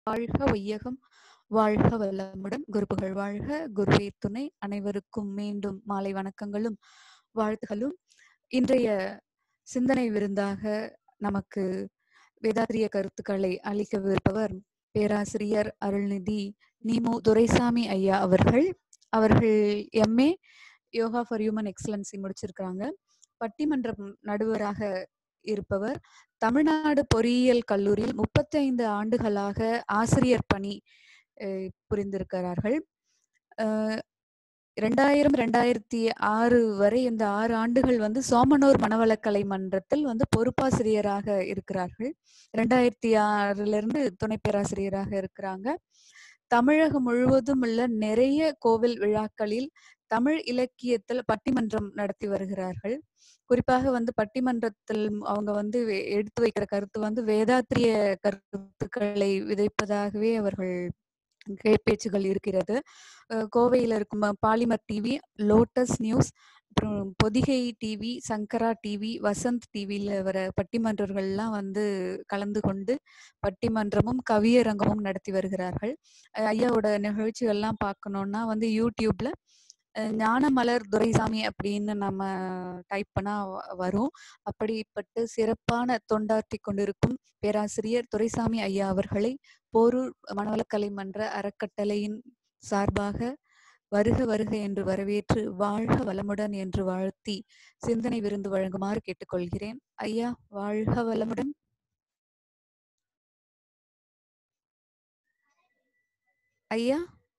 வாழ்க வையகம் வாழ்க வளமுடன் குருப்புகள் வாழ்க குருவே துணை அனைவருக்கும் மீண்டும் மாலை வணக்கங்களும் வாழ்த்துகளும் இன்றைய சிந்தனை விருந்தாக நமக்கு வேதாத்திரிய கருத்துக்களை அளிக்கவிருப்பவர் பேராசிரியர் அருள்நிதி நீமு துரைசாமி ஐயா அவர்கள் அவர்கள் MA yoga for human excellency முடிச்சிருக்காங்க பட்டிமன்றம் நடுவராக இருப்பவர் தமிழ்நாடு பொறியியல் கல்லூரியில் முப்பத்தைந்து ஆண்டுகளாக ஆசிரியர் பணி அஹ், புரிந்திருக்கிறார்கள் அஹ், ரெண்டாயிரம் ரெண்டாயிரத்தி ஆறு வரை இந்த ஆறு ஆண்டுகள் வந்து சோமனூர் மனவளக்கலை மன்றத்தில் வந்து பொறுப்பாசிரியராக இருக்கிறார்கள் ரெண்டாயிரத்தி ஆறுல இருந்து துணை பேராசிரியராக இருக்கிறாங்க தமிழகம் முழுவதும் உள்ள நிறைய கோவில் விழாக்களில் தமிழ் இலக்கியத்தில் பட்டிமன்றம் நடத்தி வருகிறார்கள் குறிப்பாக வந்து பட்டிமன்றத்தில் அவங்க வந்து வே- எடுத்து வைக்கிற கருத்து வந்து வேதாத்திரிய கருத்துக்களை விதைப்பதாகவே அவர்கள் கே- பேச்சுகள் இருக்கிறது அஹ் கோவையில இருக்கும் ம- பாலிமர் டிவி லோட்டஸ் நியூஸ் அப்புறம் பொதிகை டிவி சங்கரா டிவி வசந்த் டிவியில வர பட்டிமன்றங்கள்லாம் வந்து கலந்து கொண்டு பட்டிமன்றமும் கவியரங்கமும் நடத்தி வருகிறார்கள் அஹ் ஐயாவோட நிகழ்ச்சிகள்லாம் பார்க்கணும்னா வந்து யூடியூப்ல அஹ் ஞானமலர் துரைசாமி அப்படின்னு நம்ம டைப் பண்ணா வ- வரும் அப்படிப்பட்ட சிறப்பான தொண்டாற்றி கொண்டிருக்கும் பேராசிரியர் துரைசாமி ஐயா அவர்களை போரூர் மனவளக்கலை மன்ற அறக்கட்டளையின் சார்பாக வருக வருக என்று வரவேற்று வாழ்க வளமுடன் என்று வாழ்த்தி சிந்தனை விருந்து வழங்குமாறு கேட்டுக்கொள்கிறேன் ஐயா வாழ்க வளமுடன் ஐயா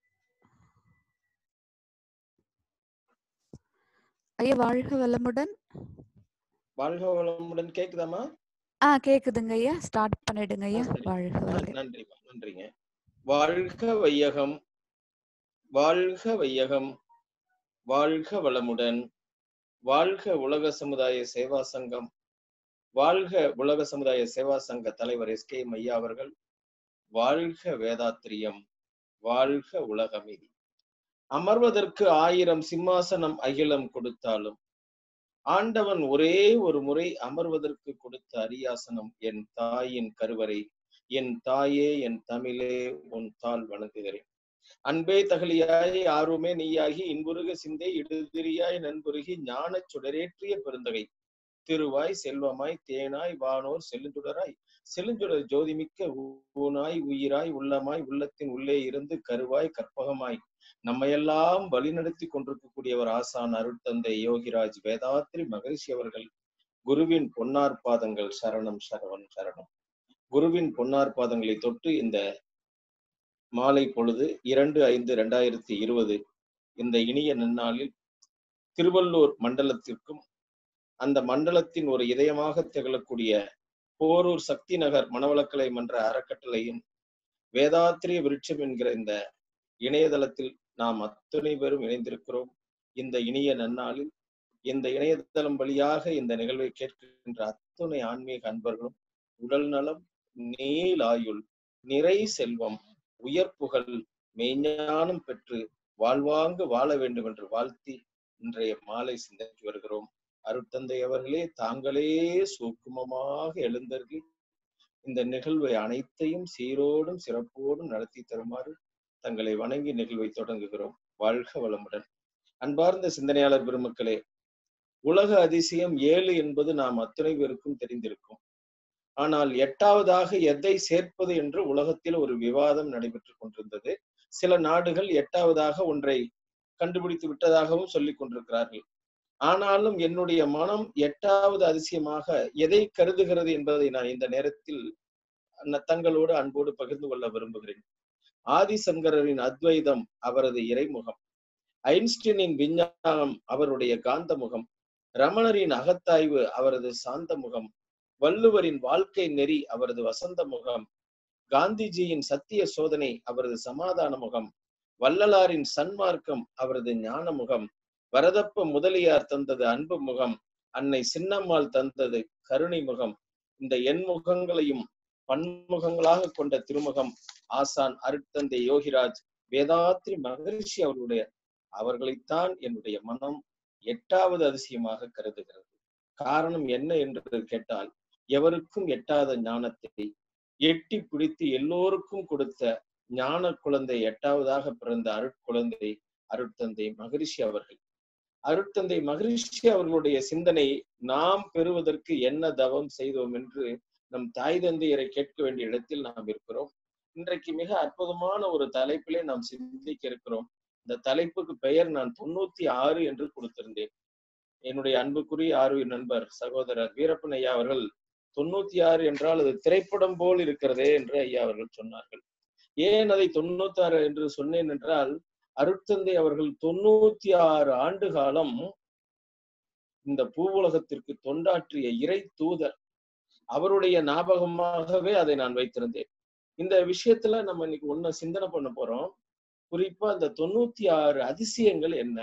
ஐயா வாழ்க வளமுடன் வாழ்க வளமுடன் கேக்குதாமா ஆ கேக்குதுங்க ஐயா ஸ்டார்ட் பண்ணிடுங்க ஐயா சரி. வாழ்க நன்- வளமுடன் நன்றிம்மா நன்றிங்க வாழ்க வையகம் வாழ்க வையகம் வாழ்க வளமுடன் வாழ்க உலக சமுதாய சேவா சங்கம் வாழ்க உலக சமுதாய சேவா சங்க தலைவர் எஸ் கே ஐயா அவர்கள் வாழ்க வேதாத்திரியம் வாழ்க உலகமீதி அமர்வதற்கு ஆயிரம் சிம்மாசனம் அகிலம் கொடுத்தாலும் ஆண்டவன் ஒரே ஒரு முறை அமர்வதற்கு கொடுத்த அரியாசனம் என் தாயின் கருவறை என் தாயே என் தமிழே உன் தாள் வணங்குகிறேன் அன்பே தகலியாய் ஆர்வமே நீயாகி இன்புருக சிந்தை இடுதிரியாய் நண்புருகி ஞானச் சுடரேற்றிய பெருந்தகை திருவாய் செல்வமாய் தேனாய் வானோர் செல்லுஞ்சுடராய் செல்லுஞ்சுடர் ஜோதிமிக்க ஊனாய் உயிராய் உள்ளமாய் உள்ளத்தின் உள்ளே இருந்து கருவாய் கற்பகமாய் நம்மையெல்லாம் வழிநடத்தி கொண்டிருக்கக்கூடியவர் ஆசான் அருட்தந்தை யோகிராஜ் வேதாத்ரி மகரிஷி அவர்கள் குருவின் பொன்னார் பாதங்கள் சரணம் சரவண் சரணம் குருவின் பொன்னார் பாதங்களை தொட்டு இந்த மாலை பொழுது இரண்டு ஐந்து ரெண்டாயிரத்தி இருபது இந்த இனிய நன்னாளில் திருவள்ளூர் மண்டலத்திற்கும் அந்த மண்டலத்தின் ஒரு இதயமாக திகழக்கூடிய போரூர் சக்தி நகர் மணவளக்கலை மன்ற அறக்கட்டளையின் வேதாத்திரிய விருட்சம் என்கிற இந்த இணையதளத்தில் நாம் அத்தனை பேரும் இணைந்திருக்கிறோம் இந்த இனிய நன்னாளில் இந்த இணையதளம் வழியாக இந்த நிகழ்வை கேட்கின்ற அத்துணை ஆன்மீக அன்பர்களும் உடல் நலம் நீலாயுள் நிறை செல்வம் உயர் புகழ் மெய்ஞானம் பெற்று வாழ்வாங்கு வாழ வேண்டும் என்று வாழ்த்தி இன்றைய மாலை சிந்தனைக்கு வருகிறோம் அருட்தந்தை அவர்களே தாங்களே சூக்குமமாக எழுந்தருளி இந்த நிகழ்வை அனைத்தையும் சீரோடும் சிறப்போடும் நடத்தி தருமாறு தங்களை வணங்கி நிகழ்வை தொடங்குகிறோம் வாழ்க வளமுடன் அன்பார்ந்த சிந்தனையாளர் பெருமக்களே உலக அதிசயம் ஏழு என்பது நாம் அத்தனை பேருக்கும் தெரிந்திருக்கும் ஆனால் எட்டாவதாக எதை சேர்ப்பது என்று உலகத்தில் ஒரு விவாதம் நடைபெற்றுக் கொண்டிருந்தது சில நாடுகள் எட்டாவதாக ஒன்றை கண்டுபிடித்து விட்டதாகவும் சொல்லிக் கொண்டிருக்கிறார்கள் ஆனாலும் என்னுடைய மனம் எட்டாவது அதிசயமாக எதை கருதுகிறது என்பதை நான் இந்த நேரத்தில் ந- தங்களோடு அன்போடு பகிர்ந்து கொள்ள விரும்புகிறேன் ஆதிசங்கரரின் அத்வைதம் அவரது இறைமுகம் ஐன்ஸ்டீனின் விஞ்ஞானம் அவருடைய காந்த முகம் ரமணரின் அகத்தாய்வு அவரது சாந்த முகம் வள்ளுவரின் வாழ்க்கை நெறி அவரது வசந்த முகம் காந்திஜியின் சத்திய சோதனை அவரது சமாதான முகம் வள்ளலாரின் சன்மார்க்கம் அவரது ஞான முகம் வரதப்ப முதலியார் தந்தது அன்பு முகம் அன்னை சின்னம்மாள் தந்தது கருணை முகம் இந்த எண்முகங்களையும் பன்முகங்களாக கொண்ட திருமுகம் ஆசான் அருட்தந்தை யோகிராஜ் வேதாத்ரி மகரிஷி அவர்களுடைய அவர்களைத்தான் என்னுடைய மனம் எட்டாவது அதிசயமாக கருதுகிறது காரணம் என்ன என்று கேட்டால் எவருக்கும் எட்டாத ஞானத்தை எட்டி பிடித்து எல்லோருக்கும் கொடுத்த ஞான குழந்தை எட்டாவதாக பிறந்த அருட்குழந்தை அருட்தந்தை மகரிஷி அவர்கள் அருட்தந்தை மகரிஷி அவர்களுடைய சிந்தனை நாம் பெறுவதற்கு என்ன தவம் செய்தோம் என்று நம் தாய் தந்தையரை கேட்க வேண்டிய இடத்தில் நாம் இருக்கிறோம் இன்றைக்கு மிக அற்புதமான ஒரு தலைப்பிலே நாம் சிந்திக்க இருக்கிறோம் இந்த தலைப்புக்கு பெயர் நான் தொண்ணூத்தி ஆறு என்று கொடுத்திருந்தேன் என்னுடைய அன்புக்குரிய ஆர்வீர் நண்பர் சகோதரர் வீரப்பன் ஐயா அவர்கள் தொண்ணூத்தி ஆறு என்றால் அது திரைப்படம் போல் இருக்கிறதே என்று ஐயா அவர்கள் சொன்னார்கள் ஏன் அதை தொண்ணூத்தி ஆறு என்று சொன்னேன் என்றால் அருட்தந்தை அவர்கள் தொண்ணூத்தி ஆறு ஆண்டு காலம் இந்த பூவுலகத்திற்கு தொண்டாற்றிய இறை தூதர் அவருடைய ஞாபகமாகவே அதை நான் வைத்திருந்தேன் இந்த விஷயத்துல நம்ம இன்னைக்கு ஒண்ணு சிந்தனை பண்ண போறோம் குறிப்பா இந்த தொண்ணூத்தி ஆறு அதிசயங்கள் என்ன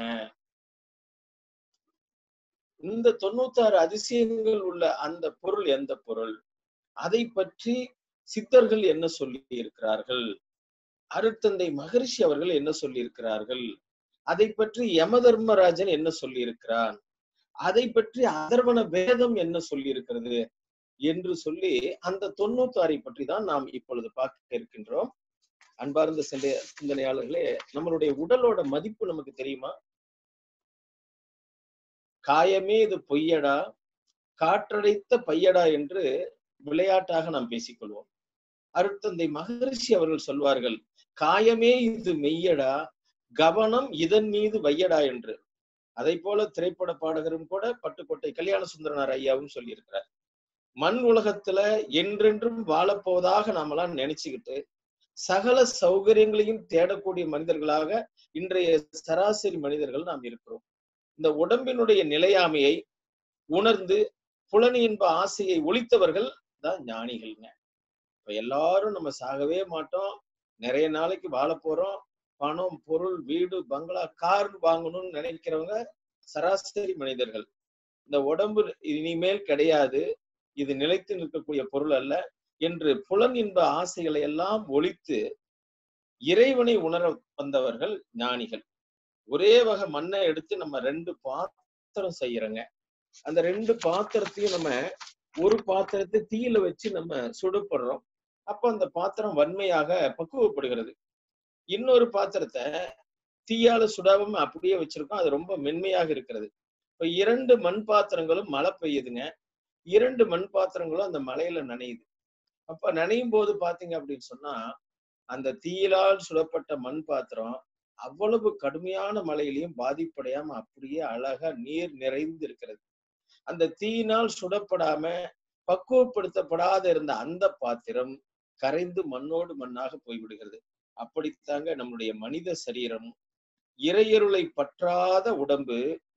இந்த தொண்ணூத்தி ஆறு அதிசயங்கள் உள்ள அந்த பொருள் எந்த பொருள் அதை பற்றி சித்தர்கள் என்ன சொல்லி இருக்கிறார்கள் அருட்தந்தை மகரிஷி அவர்கள் என்ன சொல்லி இருக்கிறார்கள் அதை பற்றி யம தர்மராஜன் என்ன சொல்லி இருக்கிறான் அதை பற்றி அதர்வன வேதம் என்ன சொல்லி இருக்கிறது என்று சொல்லி அந்த தொண்ணூத்தாறை பற்றி தான் நாம் இப்பொழுது பார்க்க இருக்கின்றோம் அன்பார்ந்த சிந்தை சிந்தனையாளர்களே நம்மளுடைய உடலோட மதிப்பு நமக்கு தெரியுமா காயமே இது பொய்யடா காற்றடைத்த பையடா என்று விளையாட்டாக நாம் பேசிக்கொள்வோம் அருட்தந்தை மகரிஷி அவர்கள் சொல்வார்கள் காயமே இது மெய்யடா கவனம் இதன் மீது வையடா என்று அதை போல திரைப்பட பாடகரும் கூட பட்டுக்கோட்டை கல்யாண சுந்தரனார் ஐயாவும் சொல்லியிருக்கிறார் மண் உலகத்துல என்றென்றும் வாழப்போவதாக நாமெல்லாம் நினைச்சுக்கிட்டு சகல சௌகரியங்களையும் தேடக்கூடிய மனிதர்களாக இன்றைய சராசரி மனிதர்கள் நாம் இருக்கிறோம் இந்த உடம்பினுடைய நிலையாமையை உணர்ந்து புலனி இன்ப ஆசையை ஒழித்தவர்கள் தான் ஞானிகள்ங்க இப்ப எல்லாரும் நம்ம சாகவே மாட்டோம் நிறைய நாளைக்கு வாழ போறோம் பணம் பொருள் வீடு பங்களா கார் வாங்கணும்னு நினைக்கிறவங்க சராசரி மனிதர்கள் இந்த உடம்பு இனிமேல் கிடையாது இது நிலைத்து நிற்கக்கூடிய பொருள் அல்ல என்று புலன் இன்ப ஆசைகளை எல்லாம் ஒழித்து இறைவனை உணர வந்தவர்கள் ஞானிகள் ஒரே வகை மண்ணை எடுத்து நம்ம ரெண்டு பாத்திரம் செய்யறோங்க அந்த ரெண்டு பாத்திரத்தையும் நம்ம ஒரு பாத்திரத்தை தீயில வச்சு நம்ம சுடுபடுறோம் அப்ப அந்த பாத்திரம் வன்மையாக பக்குவப்படுகிறது இன்னொரு பாத்திரத்தை தீயால சுடாம அப்படியே வச்சிருக்கோம் அது ரொம்ப மென்மையாக இருக்கிறது இப்ப இரண்டு மண் பாத்திரங்களும் மழை பெய்யுதுங்க இரண்டு மண் பாத்திரங்களும் அந்த மலையில நனையுது அப்ப நனையும் போது பாத்தீங்க அப்படின்னு சொன்னா அந்த தீயிலால் சுடப்பட்ட மண் பாத்திரம் அவ்வளவு கடுமையான மழையிலையும் பாதிப்படையாம அப்படியே அழகா நீர் நிறைந்து இருக்கிறது அந்த தீயினால் சுடப்படாம பக்குவப்படுத்தப்படாத இருந்த அந்த பாத்திரம் கரைந்து மண்ணோடு மண்ணாக போய்விடுகிறது அப்படித்தாங்க நம்முடைய மனித சரீரம் இறையருளை பற்றாத உடம்பு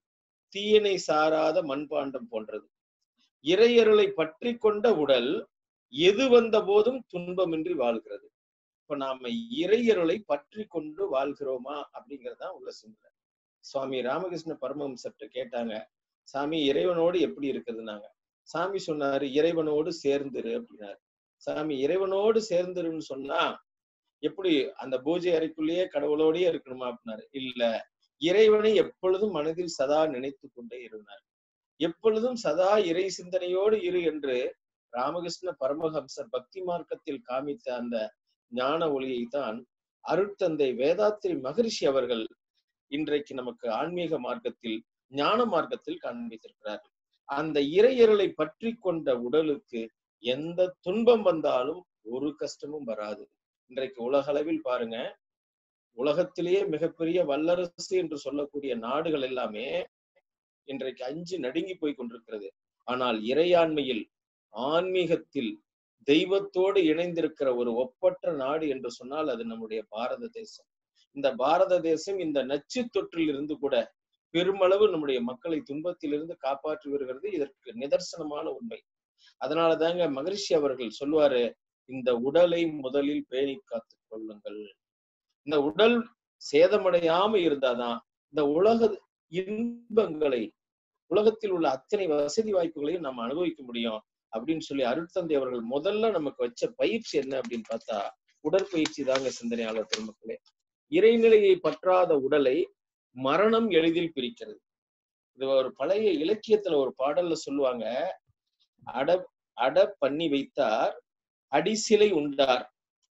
தீயனை சாராத மண்பாண்டம் போன்றது இறையருளை பற்றி கொண்ட உடல் எது வந்த போதும் துன்பமின்றி வாழ்கிறது இப்ப நாம இறையருளை பற்றி கொண்டு வாழ்கிறோமா அப்படிங்கறதான் உள்ள சிந்தனை சுவாமி ராமகிருஷ்ண பரமஹம்சர்ட்ட கேட்டாங்க சாமி இறைவனோடு எப்படி இருக்குதுன்னாங்க சாமி சொன்னாரு இறைவனோடு சேர்ந்துரு அப்படின்னாரு சாமி இறைவனோடு சேர்ந்துருன்னு சொன்னா எப்படி அந்த பூஜை அறைக்குள்ளேயே கடவுளோடயே இருக்கணுமா அப்படின்னாரு இல்ல இறைவனை எப்பொழுதும் மனதில் சதா நினைத்து கொண்டே இருந்தார் எப்பொழுதும் சதா இறை சிந்தனையோடு இரு என்று ராமகிருஷ்ண பரமஹம்சர் பக்தி மார்க்கத்தில் காமித்த அந்த ஞான ஒளியை தான் அருட்தந்தை வேதாத்திரி மகரிஷி அவர்கள் இன்றைக்கு நமக்கு ஆன்மீக மார்க்கத்தில் ஞான மார்க்கத்தில் காண்பித்திருக்கிறார்கள் அந்த இறையருளை பற்றி கொண்ட உடலுக்கு எந்த துன்பம் வந்தாலும் ஒரு கஷ்டமும் வராது இன்றைக்கு உலகளவில் பாருங்க உலகத்திலேயே மிகப்பெரிய வல்லரசு என்று சொல்லக்கூடிய நாடுகள் எல்லாமே இன்றைக்கு அஞ்சு நடுங்கி போய் கொண்டிருக்கிறது ஆனால் இறையாண்மையில் ஆன்மீகத்தில் தெய்வத்தோடு இணைந்திருக்கிற ஒரு ஒப்பற்ற நாடு என்று சொன்னால் அது நம்முடைய பாரத தேசம் இந்த பாரத தேசம் இந்த நச்சு தொற்றில் இருந்து கூட பெருமளவு நம்முடைய மக்களை துன்பத்திலிருந்து காப்பாற்றி வருகிறது இதற்கு நிதர்சனமான உண்மை அதனால தாங்க மகரிஷி அவர்கள் சொல்லுவாரு இந்த உடலை முதலில் பேணி காத்துக் கொள்ளுங்கள் இந்த உடல் சேதமடையாம இருந்தாதான் இந்த உலக இன்பங்களை உலகத்தில் உள்ள அத்தனை வசதி வாய்ப்புகளையும் நம்ம அனுபவிக்க முடியும் அப்படின்னு சொல்லி அருட்தந்தை அவர்கள் முதல்ல நமக்கு வச்ச பயிற்சி என்ன அப்படின்னு பார்த்தா உடற்பயிற்சி தாங்க சிந்தனையாளர் பெருமக்களே இறைநிலையை பற்றாத உடலை மரணம் எளிதில் பிரிக்கிறது இது ஒரு பழைய இலக்கியத்துல ஒரு பாடல்ல சொல்லுவாங்க அட அட பண்ணி வைத்தார் அடிசிலை உண்டார்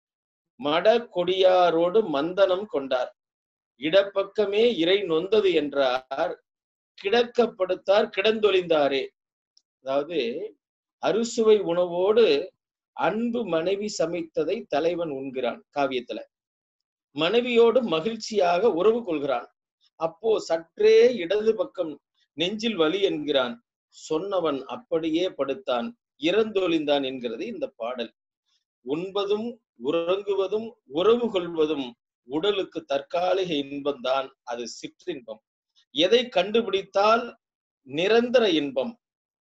மட கொடியாரோடு மந்தனம் கொண்டார் இடப்பக்கமே இறை நொந்தது என்றார் கிடக்கப்படுத்தார் கிடந்தொழிந்தாரே அதாவது அறுசுவை உணவோடு அன்பு மனைவி சமைத்ததை தலைவன் உண்கிறான் காவியத்துல மனைவியோடு மகிழ்ச்சியாக உறவு கொள்கிறான் அப்போ சற்றே இடது பக்கம் நெஞ்சில் வலி என்கிறான் சொன்னவன் அப்படியே படுத்தான் இறந்தொழிந்தான் என்கிறது இந்த பாடல் உண்பதும் உறங்குவதும் உறவு கொள்வதும் உடலுக்கு தற்காலிக இன்பம்தான் அது சிற்றின்பம் எதை கண்டுபிடித்தால் நிரந்தர இன்பம்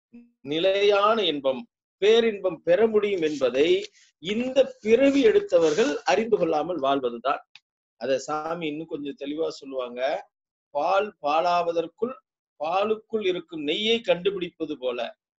நிலையான இன்பம் பேரின்பம் பெற முடியும் என்பதை இந்த பிறவி எடுத்தவர்கள் அறிந்து கொள்ளாமல் வாழ்வதுதான் அத சாமி இன்னும் கொஞ்சம் தெளிவா சொல்லுவாங்க பால் பாலாவதற்குள் பாலுக்குள் இருக்கும் நெய்யை கண்டுபிடிப்பது போல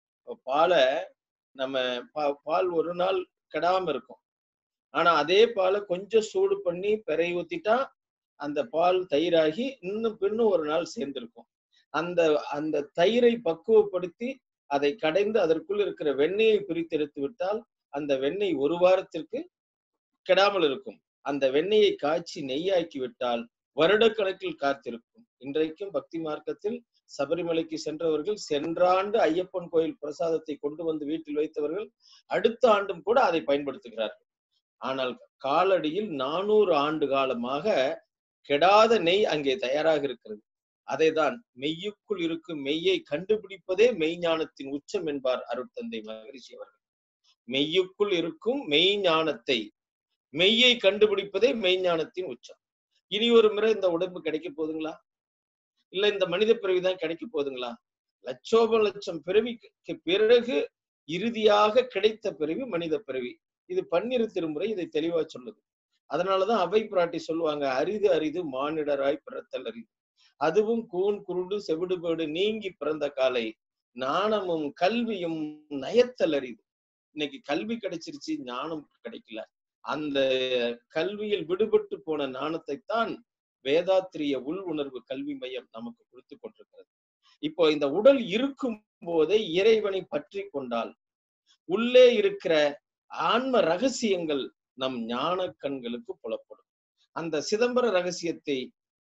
பாலை நம்ம பால் ஒரு நாள் கெடாம இருக்கும் ஆனா அதே பாலை கொஞ்சம் சூடு பண்ணி பெறை ஊத்திட்டா அந்த பால் தயிராகி இன்னும் பின்னும் ஒரு நாள் சேர்ந்திருக்கும் அந்த அந்த தயிரை பக்குவப்படுத்தி அதை கடைந்து அதற்குள் இருக்கிற வெண்ணெயை பிரித்தெடுத்து விட்டால் அந்த வெண்ணெய் ஒரு வாரத்திற்கு கெடாமல் இருக்கும் அந்த வெண்ணெயை காய்ச்சி நெய்யாக்கி விட்டால் வருடக்கணக்கில் காத்திருக்கும் இன்றைக்கும் பக்தி மார்க்கத்தில் சபரிமலைக்கு சென்றவர்கள் சென்றாண்டு ஐயப்பன் கோயில் பிரசாதத்தை கொண்டு வந்து வீட்டில் வைத்தவர்கள் அடுத்த ஆண்டும் கூட அதை பயன்படுத்துகிறார்கள் ஆனால் காலடியில் நானூறு ஆண்டு காலமாக கெடாத நெய் அங்கே தயாராக இருக்கிறது அதைதான் மெய்யுக்குள் இருக்கும் மெய்யை கண்டுபிடிப்பதே மெய்ஞானத்தின் உச்சம் என்பார் அருட்தந்தை மகரிஷி அவர்கள் மெய்யுக்குள் இருக்கும் மெய்ஞானத்தை மெய்யை கண்டுபிடிப்பதே மெய்ஞானத்தின் உச்சம் இனி ஒரு முறை இந்த உடம்பு கிடைக்க போதுங்களா இல்ல இந்த மனித பிறவிதான் கிடைக்க போதுங்களா லட்சோப லட்சம் பிறவிக்கு பிறகு இறுதியாக கிடைத்த பிறவி மனித பிறவி இது பன்னிரு திருமுறை இதை தெளிவா சொல்லுது அதனாலதான் அவை பிராட்டி சொல்லுவாங்க அரிது அரிது மானிடராய் பிறத்தல் அரிது அதுவும் கூன் குருடு செவிடுபேடு நீங்கி பிறந்த காலை நாணமும் கல்வியும் நயத்தல் அரிது இன்னைக்கு கல்வி கிடைச்சிருச்சு ஞானம் கிடைக்கல அந்த கல்வியில் விடுபட்டு போன ஞானத்தை தான் வேதாத்திரிய உள் உணர்வு கல்வி மையம் நமக்கு கொடுத்து கொண்டிருக்கிறது இப்போ இந்த உடல் இருக்கும் போதே இறைவனை பற்றி கொண்டால் உள்ளே இருக்கிற ஆன்ம ரகசியங்கள் நம் ஞான கண்களுக்கு புலப்படும் அந்த சிதம்பர ரகசியத்தை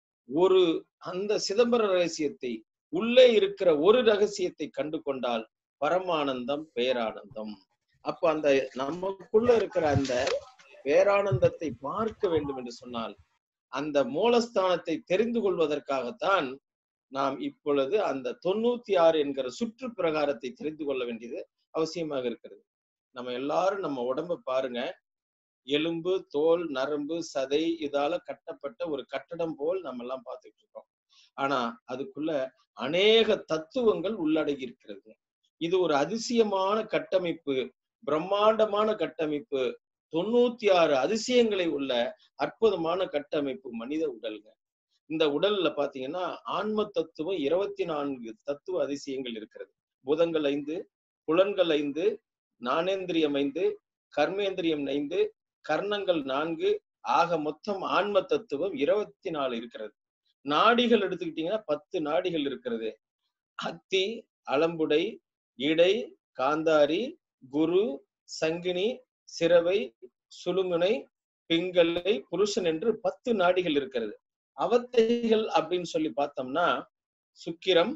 ஒரு அந்த சிதம்பர ரகசியத்தை உள்ளே இருக்கிற ஒரு ரகசியத்தை கண்டு கொண்டால் பரமானந்தம் பேரானந்தம் அப்ப அந்த நமக்குள்ள இருக்கிற அந்த பேரானந்தத்தை பார்க்க வேண்டும் என்று சொன்னால் அந்த மூலஸ்தானத்தை தெரிந்து கொள்வதற்காகத்தான் நாம் இப்பொழுது அந்த தொண்ணூத்தி ஆறு என்கிற சுற்று பிரகாரத்தை தெரிந்து கொள்ள வேண்டியது அவசியமாக இருக்கிறது நம்ம எல்லாரும் நம்ம உடம்ப பாருங்க எலும்பு தோல் நரம்பு சதை இதால கட்டப்பட்ட ஒரு கட்டடம் போல் நம்ம எல்லாம் பார்த்துட்டு இருக்கோம் ஆனா அதுக்குள்ள அநேக தத்துவங்கள் உள்ளடங்கி இருக்கிறது இது ஒரு அதிசயமான கட்டமைப்பு பிரம்மாண்டமான கட்டமைப்பு தொண்ணூத்தி ஆறு அதிசயங்களை உள்ள அற்புதமான கட்டமைப்பு மனித உடல்ங்க இந்த உடல்ல பாத்தீங்கன்னா ஆன்ம தத்துவம் இருபத்தி நான்கு தத்துவ அதிசயங்கள் இருக்கிறது புதங்கள் ஐந்து புலன்கள் ஐந்து நாணேந்திரியம் ஐந்து கர்மேந்திரியம் ஐந்து கர்ணங்கள் நான்கு ஆக மொத்தம் ஆன்ம தத்துவம் இருபத்தி நாலு இருக்கிறது நாடிகள் எடுத்துக்கிட்டீங்கன்னா பத்து நாடிகள் இருக்கிறது அத்தி அலம்புடை இடை காந்தாரி குரு சங்கினி சிரவை சுழுமுனை பிங்களை புருஷன் என்று பத்து நாடிகள் இருக்கிறது அவத்தைகள் அப்படின்னு சொல்லி பார்த்தோம்னா சுக்கிரம்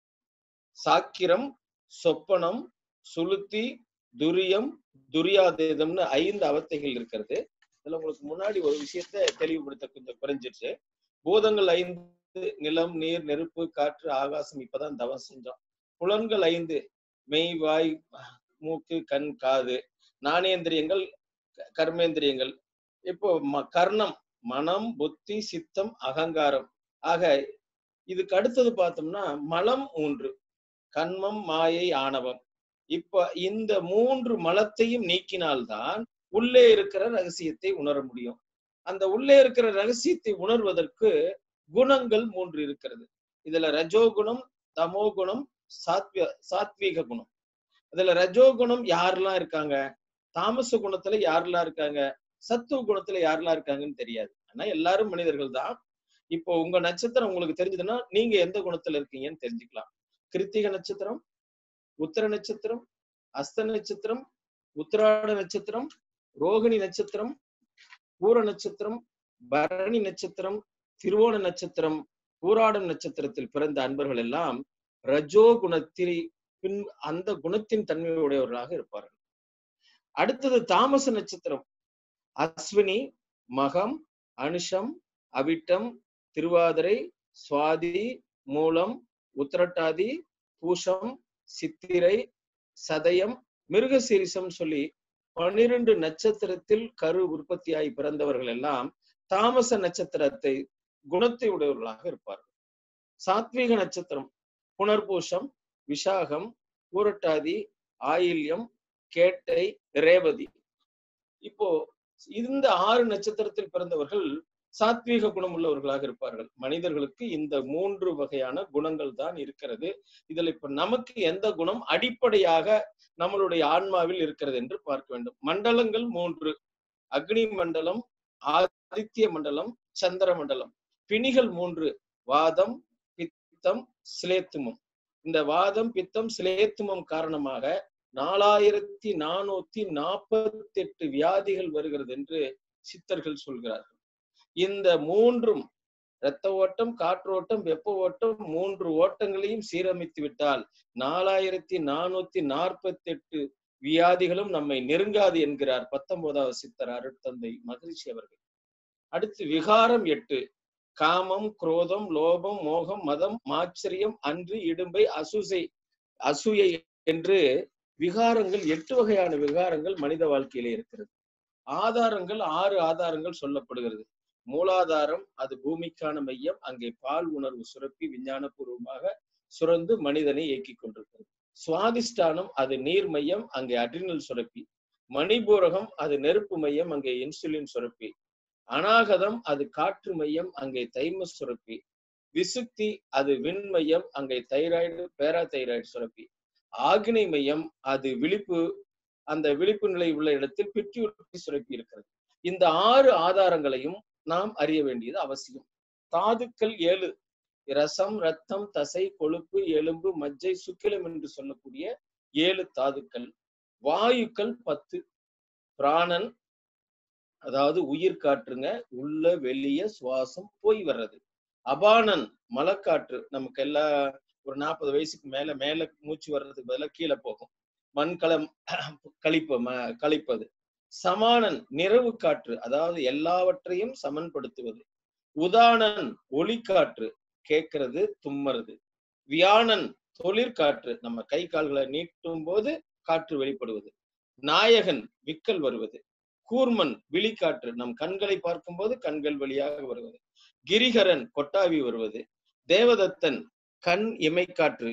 சாக்கிரம் சொப்பனம் சுளுத்தி துரியம் துரியாதேதம்னு ஐந்து அவத்தைகள் இருக்கிறது இதுல உங்களுக்கு முன்னாடி ஒரு விஷயத்த தெளிவுபடுத்த கொஞ்சம் குறைஞ்சிருச்சு பூதங்கள் ஐந்து நிலம் நீர் நெருப்பு காற்று ஆகாசம் இப்பதான் தவம் செஞ்சோம் புலன்கள் ஐந்து மெய் வாய் மூக்கு கண் காது நாணேந்திரியங்கள் கர்மேந்திரியங்கள் இப்போ ம- கர்ணம் மனம் புத்தி சித்தம் அகங்காரம் ஆக இதுக்கு அடுத்தது பார்த்தோம்னா மலம் மூன்று கண்மம் மாயை ஆணவம் இப்ப இந்த மூன்று மலத்தையும் நீக்கினால்தான் உள்ளே இருக்கிற ரகசியத்தை உணர முடியும் அந்த உள்ளே இருக்கிற ரகசியத்தை உணர்வதற்கு குணங்கள் மூன்று இருக்கிறது இதுல ரஜோகுணம் தமோகுணம் சாத்விய சாத்வீக குணம் இதுல ரஜோகுணம் யாரெல்லாம் இருக்காங்க தாமச குணத்துல யாரெல்லாம் இருக்காங்க சத்துவ குணத்துல யாரெல்லாம் இருக்காங்கன்னு தெரியாது ஆனா எல்லாரும் மனிதர்கள் தான் இப்போ உங்க நட்சத்திரம் உங்களுக்கு தெரிஞ்சதுன்னா நீங்க எந்த குணத்துல இருக்கீங்கன்னு தெரிஞ்சுக்கலாம் கிருத்திக நட்சத்திரம் உத்தர நட்சத்திரம் அஸ்த நட்சத்திரம் உத்திராட நட்சத்திரம் ரோகிணி நட்சத்திரம் பூர நட்சத்திரம் பரணி நட்சத்திரம் திருவோண நட்சத்திரம் பூராடம் நட்சத்திரத்தில் பிறந்த அன்பர்கள் எல்லாம் ரஜோ குணத்தில் பின் அந்த குணத்தின் தன்மையுடையவர்களாக இருப்பார்கள் அடுத்தது தாமச நட்சத்திரம் அஸ்வினி மகம் அனுஷம் அவிட்டம் திருவாதிரை சுவாதி மூலம் உத்திரட்டாதி பூஷம் சித்திரை சதயம் மிருகசீரிசம் சொல்லி பன்னிரண்டு நட்சத்திரத்தில் கரு உற்பத்தியாகி பிறந்தவர்கள் எல்லாம் தாமச நட்சத்திரத்தை குணத்தை உடையவர்களாக இருப்பார்கள் சாத்வீக நட்சத்திரம் புனர்பூஷம் விஷாகம் பூரட்டாதி ஆயில்யம் கேட்டை ரேவதி இப்போ இந்த ஆறு நட்சத்திரத்தில் பிறந்தவர்கள் சாத்வீக குணம் உள்ளவர்களாக இருப்பார்கள் மனிதர்களுக்கு இந்த மூன்று வகையான குணங்கள் தான் இருக்கிறது இதுல இப்ப நமக்கு எந்த குணம் அடிப்படையாக நம்மளுடைய ஆன்மாவில் இருக்கிறது என்று பார்க்க வேண்டும் மண்டலங்கள் மூன்று அக்னி மண்டலம் ஆதித்ய மண்டலம் சந்திர மண்டலம் பிணிகள் மூன்று வாதம் பித்தம் சிலேத்துமம் இந்த வாதம் பித்தம் சிலேத்துமம் காரணமாக நாலாயிரத்தி நானூத்தி நாற்பத்தி எட்டு வியாதிகள் வருகிறது என்று சித்தர்கள் சொல்கிறார்கள் இந்த மூன்றும் இரத்த ஓட்டம் காற்றோட்டம் வெப்ப ஓட்டம் மூன்று ஓட்டங்களையும் சீரமைத்து விட்டால் நாலாயிரத்தி நானூத்தி நாற்பத்தி எட்டு வியாதிகளும் நம்மை நெருங்காது என்கிறார் பத்தொன்பதாவது சித்தர் அருட்தந்தை மகிழ்ச்சி அவர்கள் அடுத்து விகாரம் எட்டு காமம் குரோதம் லோபம் மோகம் மதம் மாச்சரியம் அன்று இடும்பை அசுசை அசூயை என்று விகாரங்கள் எட்டு வகையான விகாரங்கள் மனித வாழ்க்கையிலே இருக்கிறது ஆதாரங்கள் ஆறு ஆதாரங்கள் சொல்லப்படுகிறது மூலாதாரம் அது பூமிக்கான மையம் அங்கே பால் உணர்வு சுரப்பி விஞ்ஞானபூர்வமாக சுரந்து மனிதனை இயக்கிக் கொண்டிருக்கிறது சுவாதிஷ்டானம் அது நீர் மையம் அங்கே அட்ரினல் சுரப்பி மணிபூரகம் அது நெருப்பு மையம் அங்கே இன்சுலின் சுரப்பி அநாகதம் அது காற்று மையம் அங்கே தைம சுரப்பி விசுக்தி அது விண் மையம் அங்கே தைராய்டு பேரா தைராய்டு சுரப்பி ஆக்னை மையம் அது விழிப்பு அந்த விழிப்பு நிலை உள்ள இடத்தில் பிட்யூட்டரி சுரப்பி இருக்கிறது இந்த ஆறு ஆதாரங்களையும் நாம் அறிய வேண்டியது அவசியம் தாதுக்கள் ஏழு ரசம் ரத்தம் தசை கொழுப்பு எலும்பு மஜ்ஜை சுக்கிலம் என்று சொல்லக்கூடிய ஏழு தாதுக்கள் வாயுக்கள் பத்து பிராணன் அதாவது உயிர் காற்றுங்க உள்ள வெளிய சுவாசம் போய் வர்றது அபானன் மலக்காற்று நமக்கு எல்லா ஒரு நாற்பது வயசுக்கு மேல மேல மூச்சு வர்றதுக்கு பதிலாக கீழே போகும் மண்கலம் கழிப்ப ம- கழிப்பது சமானன் நிறைவு காற்று அதாவது எல்லாவற்றையும் சமன்படுத்துவது உதானன் ஒளிக்காற்று கேட்கறது தும்மறது வியானன் தொழிற்காற்று நம்ம கை கால்களை நீட்டும் போது காற்று வெளிப்படுவது நாயகன் விக்கல் வருவது கூர்மன் விழிக்காற்று நம் கண்களை பார்க்கும்போது கண்கள் வழியாக வருவது கிரிகரன் கொட்டாவி வருவது தேவதத்தன் கண் இமைக்காற்று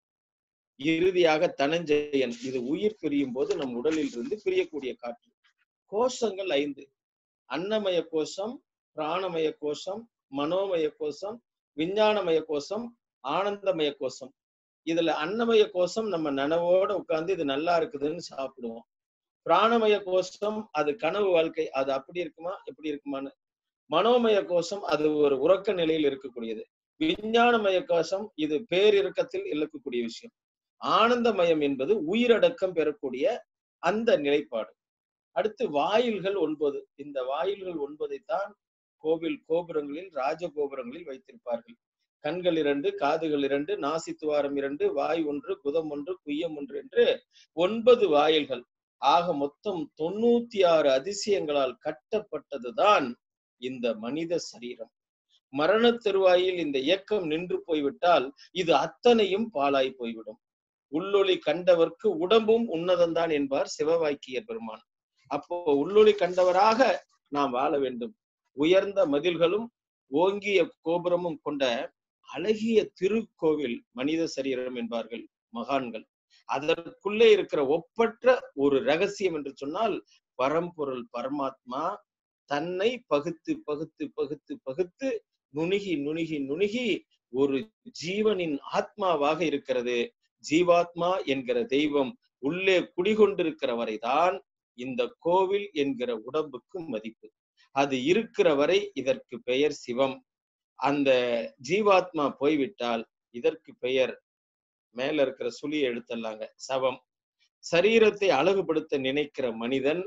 இறுதியாக தனஞ்சயன் இது உயிர் பிரியும் போது நம் உடலில் இருந்து பிரியக்கூடிய காற்று கோஷங்கள் ஐந்து அன்னமய கோஷம் பிராணமய கோஷம் மனோமய கோஷம் விஞ்ஞானமய கோஷம் ஆனந்தமய கோஷம் இதுல அன்னமய கோஷம் நம்ம நனவோட உட்கார்ந்து இது நல்லா இருக்குதுன்னு சாப்பிடுவோம் பிராணமய கோஷம் அது கனவு வாழ்க்கை அது அப்படி இருக்குமா எப்படி இருக்குமான்னு மனோமய கோஷம் அது ஒரு உறக்க நிலையில் இருக்கக்கூடியது விஞ்ஞானமய கோஷம் இது பேரிறக்கத்தில் இருக்கக்கூடிய விஷயம் ஆனந்தமயம் என்பது உயிரடக்கம் பெறக்கூடிய அந்த நிலைப்பாடு அடுத்து வாயில்கள் ஒன்பது இந்த வாயில்கள் ஒன்பதைத்தான் கோவில் கோபுரங்களில் ராஜ கோபுரங்களில் வைத்திருப்பார்கள் கண்கள் இரண்டு காதுகள் இரண்டு நாசி துவாரம் இரண்டு வாய் ஒன்று குதம் ஒன்று குய்யம் ஒன்று என்று ஒன்பது வாயில்கள் ஆக மொத்தம் தொண்ணூத்தி ஆறு அதிசயங்களால் கட்டப்பட்டதுதான் இந்த மனித சரீரம் மரண தருவாயில் இந்த இயக்கம் நின்று போய்விட்டால் இது அத்தனையும் பாழாய் போய்விடும் உள்ளொளி கண்டவர்க்கு உடம்பும் உன்னதம்தான் என்பார் சிவவாக்கியர் பெருமான் அப்போ உள்ளொளி கண்டவராக நாம் வாழ வேண்டும் உயர்ந்த மதில்களும் ஓங்கிய கோபுரமும் கொண்ட அழகிய திருக்கோவில் மனித சரீரம் என்பார்கள் மகான்கள் அதற்குள்ளே இருக்கிற ஒப்பற்ற ஒரு ரகசியம் என்று சொன்னால் பரம்பொருள் பரமாத்மா தன்னை பகுத்து பகுத்து பகுத்து பகுத்து நுணுகி நுணுகி நுணுகி ஒரு ஜீவனின் ஆத்மாவாக இருக்கிறது ஜீவாத்மா என்கிற தெய்வம் உள்ளே குடிகொண்டிருக்கிற வரைதான் இந்த கோவில் என்கிற உடம்புக்கு மதிப்பு அது இருக்கிற வரை இதற்கு பெயர் சிவம் அந்த ஜீவாத்மா போய்விட்டால் இதற்கு பெயர் மேல இருக்கிற சுழியை எடுத்துடலாங்க சவம் சரீரத்தை அழகுபடுத்த நினைக்கிற மனிதன்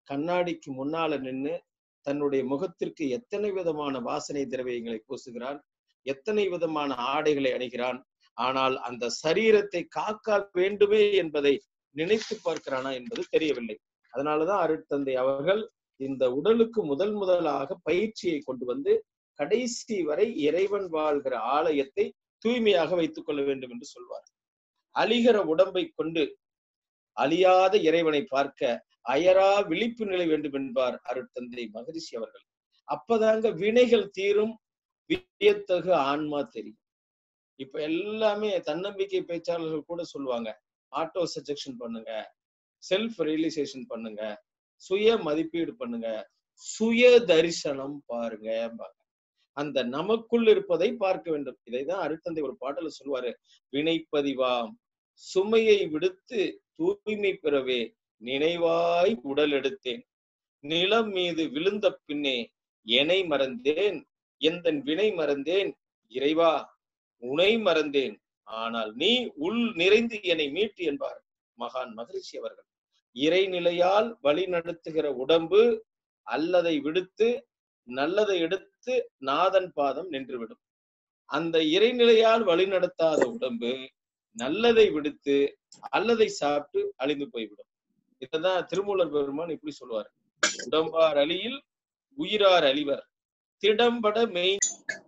கண்ணாடிக்கு முன்னால நின்னு தன்னுடைய முகத்திற்கு எத்தனை விதமான வாசனை திரவியங்களை பூசுகிறான் எத்தனை விதமான ஆடைகளை அணிகிறான் ஆனால் அந்த சரீரத்தை காக்க வேண்டுமே என்பதை நினைத்து பார்க்கிறானா என்பது தெரியவில்லை அதனாலதான் அருட்தந்தை அவர்கள் இந்த உடலுக்கு முதல் முதலாக பயிற்சியை கொண்டு வந்து கடைசி வரை இறைவன் வாழ்கிற ஆலயத்தை தூய்மையாக வைத்துக் கொள்ள வேண்டும் என்று சொல்வார் அழிகிற உடம்பை கொண்டு அழியாத இறைவனை பார்க்க அயரா விழிப்பு நிலை வேண்டும் என்பார் அருட்தந்தை மகரிஷி அவர்கள் அப்பதாங்க வினைகள் தீரும் வியத்தகு ஆன்மா தெரியும் இப்ப எல்லாமே தன்னம்பிக்கை பேச்சாளர்கள் கூட சொல்லுவாங்க ஆட்டோ சஜெக்ஷன் பண்ணுங்க செல்ஃப் ரியலைசேஷன் பண்ணுங்க சுய மதிப்பீடு பண்ணுங்க சுய தரிசனம் பாருங்க அந்த நமக்குள் இருப்பதை பார்க்க வேண்டும் இதைதான் அருட்தந்தை ஒரு பாடல சொல்லுவாரு வினைப்பதிவாம் சுமையை விடுத்து தூய்மை பெறவே நினைவாய் உடல் எடுத்தேன் நிலம் மீது விழுந்த பின்னே எனை மறந்தேன் எந்த வினை மறந்தேன் இறைவா உனை மறந்தேன் ஆனால் நீ உள் நிறைந்து என்னை மீட்டு என்பார் மகான் மகிழ்ச்சி அவர்கள் இறைநிலையால் வழி நடத்துகிற உடம்பு அல்லதை விடுத்து நல்லதை எடுத்து நாதன் பாதம் நின்றுவிடும் அந்த இறைநிலையால் வழி நடத்தாத உடம்பு நல்லதை விடுத்து அல்லதை சாப்பிட்டு அழிந்து போய்விடும் இததான் திருமூலர் பெருமான் இப்படி சொல்லுவார் உடம்பார் அழியில் உயிரார் அழிவர் திடம்பட மெய்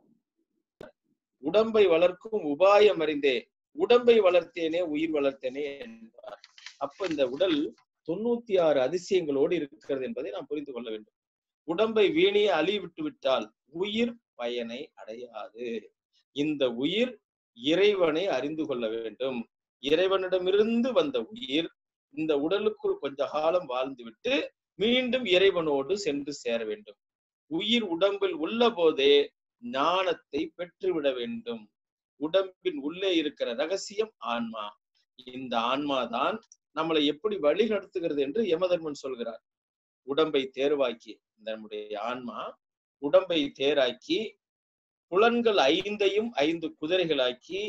உடம்பை வளர்க்கும் உபாயம் அறிந்தே உடம்பை வளர்த்தேனே உயிர் வளர்த்தேனே என்பார் அப்ப இந்த உடல் தொண்ணூத்தி ஆறு அதிசயங்களோடு இருக்கிறது என்பதை நாம் புரிந்து கொள்ள வேண்டும் உடம்பை வீணிய அழி விட்டு விட்டால் உயிர் பயனை அடையாது இந்த உயிர் இறைவனை அறிந்து கொள்ள வேண்டும் இறைவனிடமிருந்து வந்த உயிர் இந்த உடலுக்குள் கொஞ்ச காலம் வாழ்ந்துவிட்டு மீண்டும் இறைவனோடு சென்று சேர வேண்டும் உயிர் உடம்பில் உள்ள போதே ஞானத்தை பெற்றுவிட வேண்டும் உடம்பின் உள்ளே இருக்கிற ரகசியம் ஆன்மா இந்த ஆன்மா தான் நம்மளை எப்படி வழி நடத்துகிறது என்று யமதர்மன் சொல்கிறார் உடம்பை தேர்வாக்கி நம்முடைய ஆன்மா உடம்பை தேராக்கி புலன்கள் ஐந்தையும் ஐந்து குதிரைகளாக்கி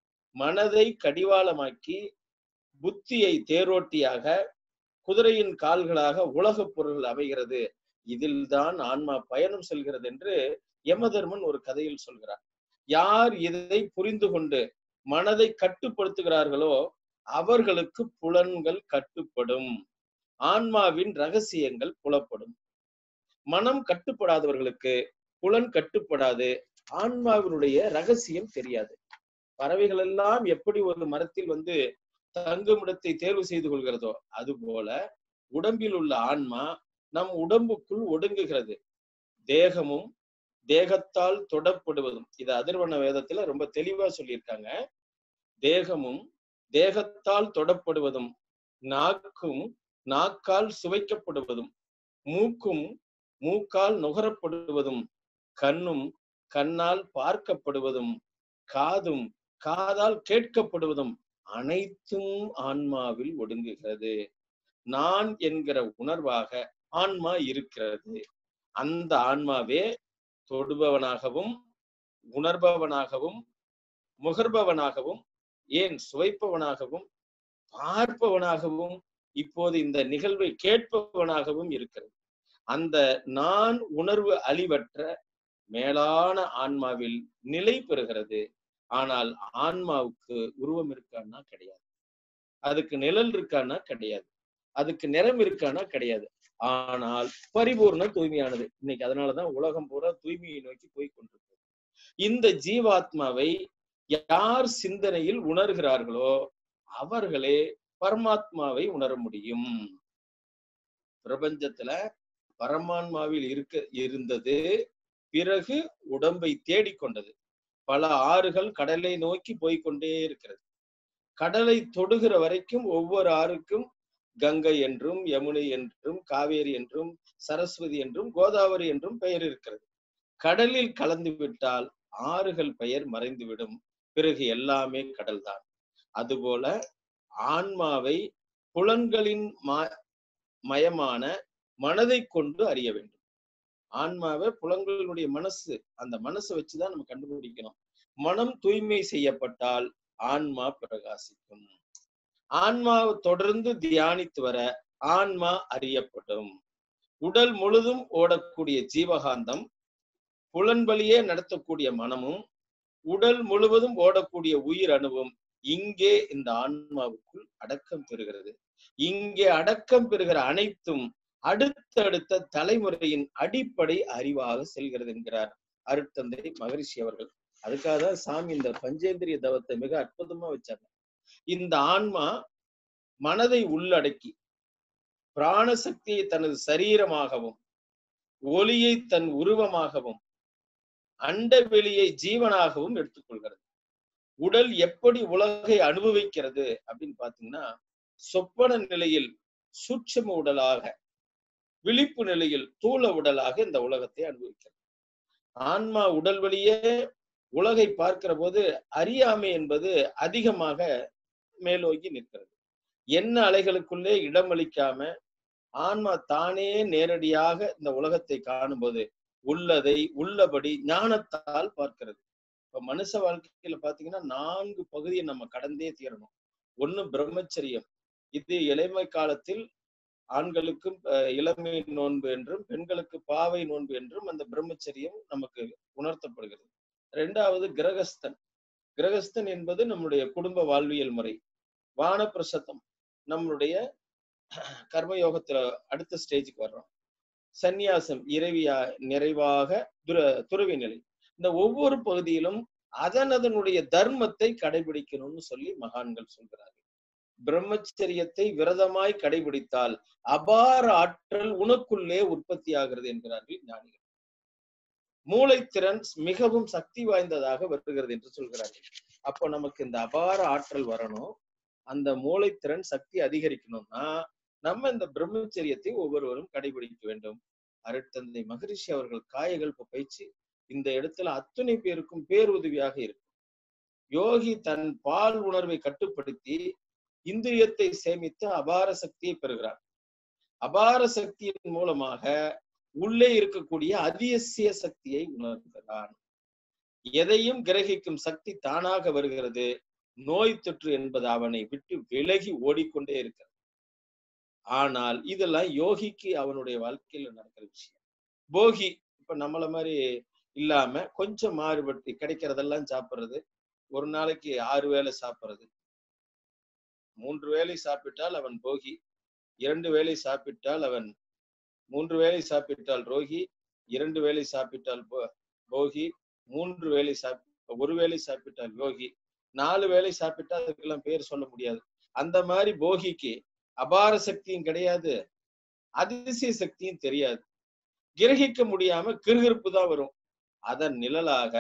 மனதை கடிவாளமாக்கி புத்தியை தேரோட்டியாக குதிரையின் கால்களாக உலகப் பொருள் அமைகிறது இதில்தான் ஆன்மா பயணம் செல்கிறது என்று யமதர்மன் ஒரு கதையில் சொல்கிறார் யார் இதை புரிந்து கொண்டு மனதை கட்டுப்படுத்துகிறார்களோ அவர்களுக்கு புலன்கள் கட்டுப்படும் ஆன்மாவின் ரகசியங்கள் புலப்படும் மனம் கட்டுப்படாதவர்களுக்கு புலன் கட்டுப்படாது ஆன்மாவினுடைய ரகசியம் தெரியாது பறவைகள் எல்லாம் எப்படி ஒரு மரத்தில் வந்து தங்குமிடத்தை தேர்வு செய்து கொள்கிறதோ அதுபோல உடம்பில் உள்ள ஆன்மா நம் உடம்புக்குள் ஒடுங்குகிறது தேகமும் தேகத்தால் தொடப்படுவதும் இது அதிர்வன வேதத்துல ரொம்ப தெளிவா சொல்லியிருக்காங்க தேகமும் தேகத்தால் தொடப்படுவதும் நாக்கும் நாக்கால் சுவைக்கப்படுவதும் மூக்கும் மூக்கால் நுகரப்படுவதும் கண்ணும் கண்ணால் பார்க்கப்படுவதும் காதும் காதால் கேட்கப்படுவதும் அனைத்தும் ஆன்மாவில் ஒடுங்குகிறது நான் என்கிற உணர்வாக ஆன்மா இருக்கிறது அந்த ஆன்மாவே தொடுபவனாகவும் உணர்பவனாகவும் முகர்பவனாகவும் ஏன் சுவைப்பவனாகவும் பார்ப்பவனாகவும் இப்போது இந்த நிகழ்வை கேட்பவனாகவும் இருக்கிறது அந்த நான் உணர்வு அழிவற்ற மேலான ஆன்மாவில் நிலை பெறுகிறது ஆனால் ஆன்மாவுக்கு உருவம் இருக்கான்னா கிடையாது அதுக்கு நிழல் இருக்கான்னா கிடையாது அதுக்கு நிறம் இருக்கான்னா கிடையாது ஆனால் பரிபூர்ண தூய்மையானது இன்னைக்கு அதனாலதான் உலகம் பூரா தூய்மையை நோக்கி போய் கொண்டிருக்கு இந்த ஜீவாத்மாவை யார் சிந்தனையில் உணர்கிறார்களோ அவர்களே பரமாத்மாவை உணர முடியும் பிரபஞ்சத்துல பரமான்மாவில் இருக்க இருந்தது பிறகு உடம்பை தேடிக்கொண்டது பல ஆறுகள் கடலை நோக்கி போய்கொண்டே இருக்கிறது கடலை தொடுகிற வரைக்கும் ஒவ்வொரு ஆறுக்கும் கங்கை என்றும் யமுனை என்றும் காவேரி என்றும் சரஸ்வதி என்றும் கோதாவரி என்றும் பெயர் இருக்கிறது கடலில் கலந்து விட்டால் ஆறுகள் பெயர் மறைந்துவிடும் பிறகு எல்லாமே கடல்தான் அதுபோல ஆன்மாவை புலன்களின் மயமான மனதை கொண்டு அறிய வேண்டும் ஆன்மாவை புலன்களுடைய மனசு அந்த மனசை வச்சுதான் நம்ம கண்டுபிடிக்கணும் மனம் தூய்மை செய்யப்பட்டால் ஆன்மா பிரகாசிக்கும் ஆன்மாவை தொடர்ந்து தியானித்து வர ஆன்மா அறியப்படும் உடல் முழுதும் ஓடக்கூடிய ஜீவகாந்தம் புலன் வழியே நடத்தக்கூடிய மனமும் உடல் முழுவதும் ஓடக்கூடிய உயிர் அணுவும் இங்கே இந்த ஆன்மாவுக்குள் அடக்கம் பெறுகிறது இங்கே அடக்கம் பெறுகிற அனைத்தும் அடுத்தடுத்த தலைமுறையின் அடிப்படை அறிவாக செல்கிறது என்கிறார் அருட்தந்தை மகரிஷி அவர்கள் அதுக்காக தான் சாமி இந்த பஞ்சேந்திரிய தவத்தை மிக அற்புதமா வச்சாங்க இந்த ஆன்மா மனதை உள்ளடக்கி பிராணசக்தியை தனது சரீரமாகவும் ஒளியை தன் உருவமாகவும் அண்டவெளியை ஜீவனாகவும் எடுத்துக்கொள்கிறது உடல் எப்படி உலகை அனுபவிக்கிறது அப்படின்னு பாத்தீங்கன்னா சொப்பன நிலையில் சூட்சம உடலாக விழிப்பு நிலையில் தூள உடலாக இந்த உலகத்தை அனுபவிக்கிறது ஆன்மா உடல் வழியே உலகை பார்க்கிற போது அறியாமை என்பது அதிகமாக மேலோங்கி நிற்கிறது என்ன அலைகளுக்குள்ளே இடமளிக்காம ஆன்மா தானே நேரடியாக இந்த உலகத்தை காணும்போது உள்ளதை உள்ளபடி ஞானத்தால் பார்க்கிறது இப்ப மனுஷ வாழ்க்கையில பாத்தீங்கன்னா நான்கு பகுதியை நம்ம கடந்தே தீரணும் ஒண்ணு பிரம்மச்சரியம் இது இளமை காலத்தில் ஆண்களுக்கும் அஹ், இளமை நோன்பு என்றும் பெண்களுக்கு பாவை நோன்பு என்றும் அந்த பிரம்மச்சரியம் நமக்கு உணர்த்தப்படுகிறது இரண்டாவது கிரகஸ்தன் கிரகஸ்தன் என்பது நம்முடைய குடும்ப வாழ்வியல் முறை வானப்பிரசத்தம் நம்மளுடைய கர்மயோகத்துல அடுத்த ஸ்டேஜுக்கு வர்றோம் சந்நியாசம் இறைவியா நிறைவாக துர துறவி நிலை இந்த ஒவ்வொரு பகுதியிலும் அதன் அதனுடைய தர்மத்தை கடைபிடிக்கணும்னு சொல்லி மகான்கள் சொல்கிறார்கள் பிரம்மச்சரியத்தை விரதமாய் கடைபிடித்தால் அபார ஆற்றல் உனக்குள்ளே உற்பத்தி ஆகிறது என்கிறார்கள் ஞானிகள் மூளைத்திறன் மிகவும் சக்தி வாய்ந்ததாக வருகிறது என்று சொல்கிறார்கள் அப்போ நமக்கு இந்த அபார ஆற்றல் வரணும் அந்த மூளைத்திறன் சக்தி அதிகரிக்கணும்னா நம்ம இந்த பிரம்மச்சரியத்தை ஒவ்வொருவரும் கடைபிடிக்க வேண்டும் அருட்தந்தை மகரிஷி அவர்கள் காயகல்ப பயிற்சி இந்த இடத்துல அத்துணை பேருக்கும் பேருதவியாக இருக்கும் யோகி தன் பால் உணர்வை கட்டுப்படுத்தி இந்திரியத்தை சேமித்து அபார சக்தியை பெறுகிறார் அபார சக்தியின் மூலமாக உள்ளே இருக்கக்கூடிய அதியசிய சக்தியை உணர்கிறான் எதையும் கிரகிக்கும் சக்தி தானாக வருகிறது நோய் தொற்று என்பது அவனை விட்டு விலகி ஓடிக்கொண்டே இருக்கிறது ஆனால் இதெல்லாம் யோகிக்கு அவனுடைய வாழ்க்கையில நடக்கிற விஷயம் போகி இப்ப நம்மள மாதிரி இல்லாம கொஞ்சம் மாறுபட்டு கிடைக்கிறதெல்லாம் சாப்பிடுறது ஒரு நாளைக்கு ஆறு வேளை சாப்பிடுறது மூன்று வேளை சாப்பிட்டால் அவன் போகி இரண்டு வேளை சாப்பிட்டால் அவன் மூன்று வேளை சாப்பிட்டால் ரோகி இரண்டு வேளை சாப்பிட்டால் போ- போகி மூன்று வேளை சாப் ஒரு வேளை சாப்பிட்டால் யோகி நாலு வேளை சாப்பிட்டா அதுக்கெல்லாம் பேர் சொல்ல முடியாது அந்த மாதிரி போகிக்கு அபார சக்தியும் கிடையாது அதிசய சக்தியும் தெரியாது கிரகிக்க முடியாம கிருகிருப்பு தான் வரும் அதன் நிழலாக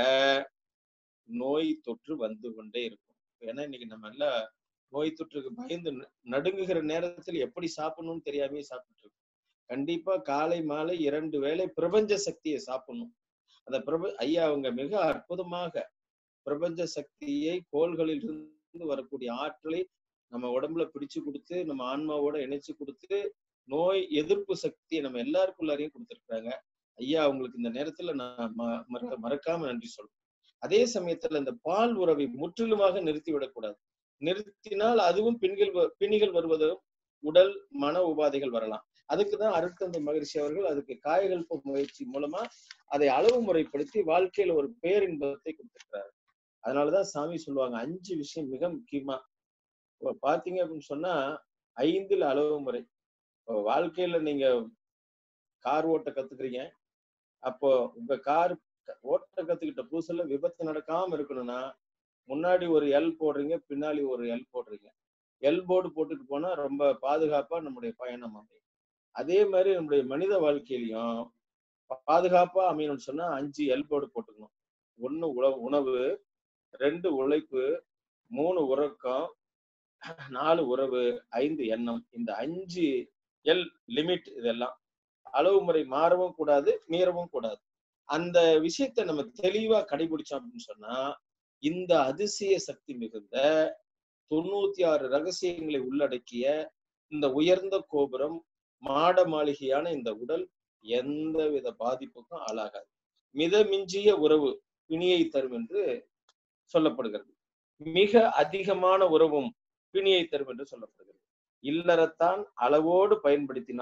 நோய் தொற்று வந்து கொண்டே இருக்கும் ஏன்னா இன்னைக்கு நம்ம எல்லாம் நோய் தொற்றுக்கு பயந்து ந- நடுங்குகிற நேரத்தில் எப்படி சாப்பிடணும்னு தெரியாமே சாப்பிட்டு இருக்கோம் கண்டிப்பா காலை மாலை இரண்டு வேளை பிரபஞ்ச சக்தியை சாப்பிடணும் அந்த பிரப ஐயா அவங்க மிக அற்புதமாக பிரபஞ்ச சக்தியை கோள்களில் இருந்து வரக்கூடிய ஆற்றலை நம்ம உடம்புல பிடிச்சு கொடுத்து நம்ம ஆன்மாவோட இணைச்சு கொடுத்து நோய் எதிர்ப்பு சக்தியை நம்ம எல்லாருக்குள்ளாரையும் கொடுத்துருக்காங்க ஐயா அவங்களுக்கு இந்த நேரத்துல நான் ம- மறக்க- மறக்காம நன்றி சொல்றேன் அதே சமயத்துல இந்த பால் உறவை முற்றிலுமாக நிறுத்தி விடக்கூடாது நிறுத்தினால் அதுவும் பின்கள் வ- பிணிகள் வருவதும் உடல் மன உபாதைகள் வரலாம் அதுக்குதான் அருட்தந்தை மகிழ்ச்சி அவர்கள் அதுக்கு காயகல்ப முயற்சி மூலமா அதை அளவு முறைப்படுத்தி வாழ்க்கையில ஒரு பேரின்பத்தை கொடுத்திருக்கிறாரு அதனாலதான் சாமி சொல்லுவாங்க அஞ்சு விஷயம் மிக முக்கியமா இப்ப பாத்தீங்க அப்படின்னு சொன்னா ஐந்துல அளவு முறை இப்போ வாழ்க்கையில நீங்க கார் ஓட்ட கத்துக்கிறீங்க அப்போ உங்க கார் ஓட்ட கத்துக்கிட்ட புதுசுல விபத்து நடக்காம இருக்கணும்னா முன்னாடி ஒரு எல் போடுறீங்க பின்னாடி ஒரு எல் போடுறீங்க எல் போர்டு போட்டுட்டு போனா ரொம்ப பாதுகாப்பா நம்முடைய பயணம் அமையும் அதே மாதிரி நம்முடைய மனித வாழ்க்கையிலையும் பாதுகாப்பா அமையணும்னு சொன்னா அஞ்சு எல் போர்டு போட்டுக்கணும் ஒண்ணு உணவு உணவு ரெண்டு உழைப்பு மூணு உறக்கம் நாலு உறவு ஐந்து எண்ணம் இந்த அஞ்சு எல் லிமிட் இதெல்லாம் அளவு முறை மாறவும் கூடாது மீறவும் கூடாது அந்த விஷயத்தை நம்ம தெளிவா கடைபிடிச்சோம் அப்படின்னு சொன்னா இந்த அதிசய சக்தி மிகுந்த தொண்ணூத்தி ஆறு ரகசியங்களை உள்ளடக்கிய இந்த உயர்ந்த கோபுரம் மாட மாளிகையான இந்த உடல் எந்தவித பாதிப்புக்கும் ஆளாகாது மிதமிஞ்சிய உறவு பிணியை தரும் என்று சொல்லப்படுகிறது மிக அதிகமான உறவும் பிணியை தரும் என்று சொல்லப்படுகிறது இல்லறத்தான் அளவோடு பயன்படுத்தினால்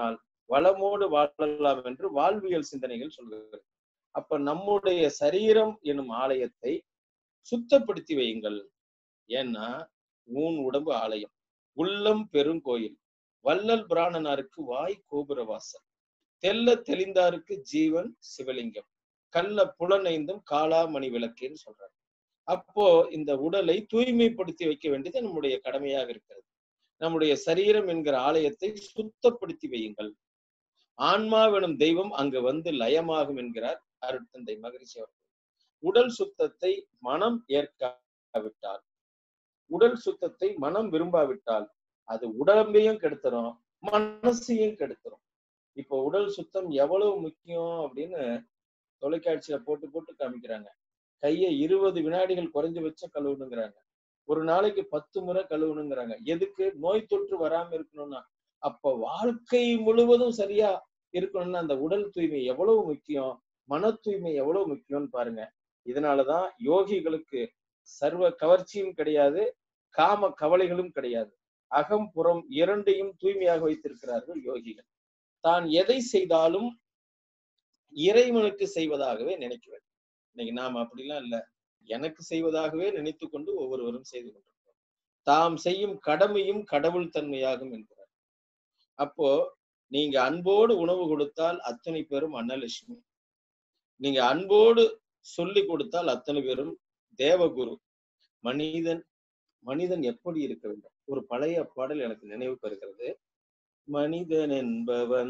வளமோடு வாழலாம் என்று வாழ்வியல் சிந்தனைகள் சொல்கிறது அப்ப நம்முடைய சரீரம் எனும் ஆலயத்தை சுத்தப்படுத்தி வையுங்கள் ஏன்னா ஊன் உடம்பு ஆலயம் உள்ளம் பெருங்கோயில் வள்ளல் பிராணனாருக்கு வாய் கோபுர வாசல் தெல்ல தெளிந்தாருக்கு ஜீவன் சிவலிங்கம் கள்ள புலனைந்தும் காளாமணி விளக்கேன்னு சொல்றாரு அப்போ இந்த உடலை தூய்மைப்படுத்தி வைக்க வேண்டியது நம்முடைய கடமையாக இருக்கிறது நம்முடைய சரீரம் என்கிற ஆலயத்தை சுத்தப்படுத்தி வையுங்கள் ஆன்மாவெனும் தெய்வம் அங்கு வந்து லயமாகும் என்கிறார் அருட்தந்தை மகிழ்ச்சி அவர்கள் உடல் சுத்தத்தை மனம் ஏற்காவிட்டால் உடல் சுத்தத்தை மனம் விரும்பாவிட்டால் அது உடம்பையும் கெடுத்துரும் மனசையும் கெடுத்துரும் இப்போ உடல் சுத்தம் எவ்வளவு முக்கியம் அப்படின்னு தொலைக்காட்சியில போட்டு போட்டு காமிக்கிறாங்க கையை இருபது வினாடிகள் குறைஞ்சபட்சம் கழுவணுங்கிறாங்க ஒரு நாளைக்கு பத்து முறை கழுவணுங்கிறாங்க எதுக்கு நோய் தொற்று வராம இருக்கணும்னா அப்ப வாழ்க்கை முழுவதும் சரியா இருக்கணும்னா அந்த உடல் தூய்மை எவ்வளவு முக்கியம் மன தூய்மை எவ்வளவு முக்கியம்னு பாருங்க இதனாலதான் யோகிகளுக்கு சர்வ கவர்ச்சியும் கிடையாது காம கவலைகளும் கிடையாது அகம் புறம் இரண்டையும் தூய்மையாக வைத்திருக்கிறார்கள் யோகிகள் தான் எதை செய்தாலும் இறைவனுக்கு செய்வதாகவே நினைக்கிறது இன்னைக்கு நாம அப்படிலாம் இல்ல எனக்கு செய்வதாகவே நினைத்து கொண்டு ஒவ்வொருவரும் செய்து கொண்டிருக்கிறோம் தாம் செய்யும் கடமையும் கடவுள் தன்மையாகும் என்கிறார் அப்போ நீங்க அன்போடு உணவு கொடுத்தால் அத்தனை பேரும் அன்னலட்சுமி நீங்க அன்போடு சொல்லி கொடுத்தால் அத்தனை பேரும் தேவகுரு மனிதன் மனிதன் எப்படி இருக்க வேண்டும் ஒரு பழைய பாடல் எனக்கு நினைவுக்கு வருகிறது மனிதன் என்பவன்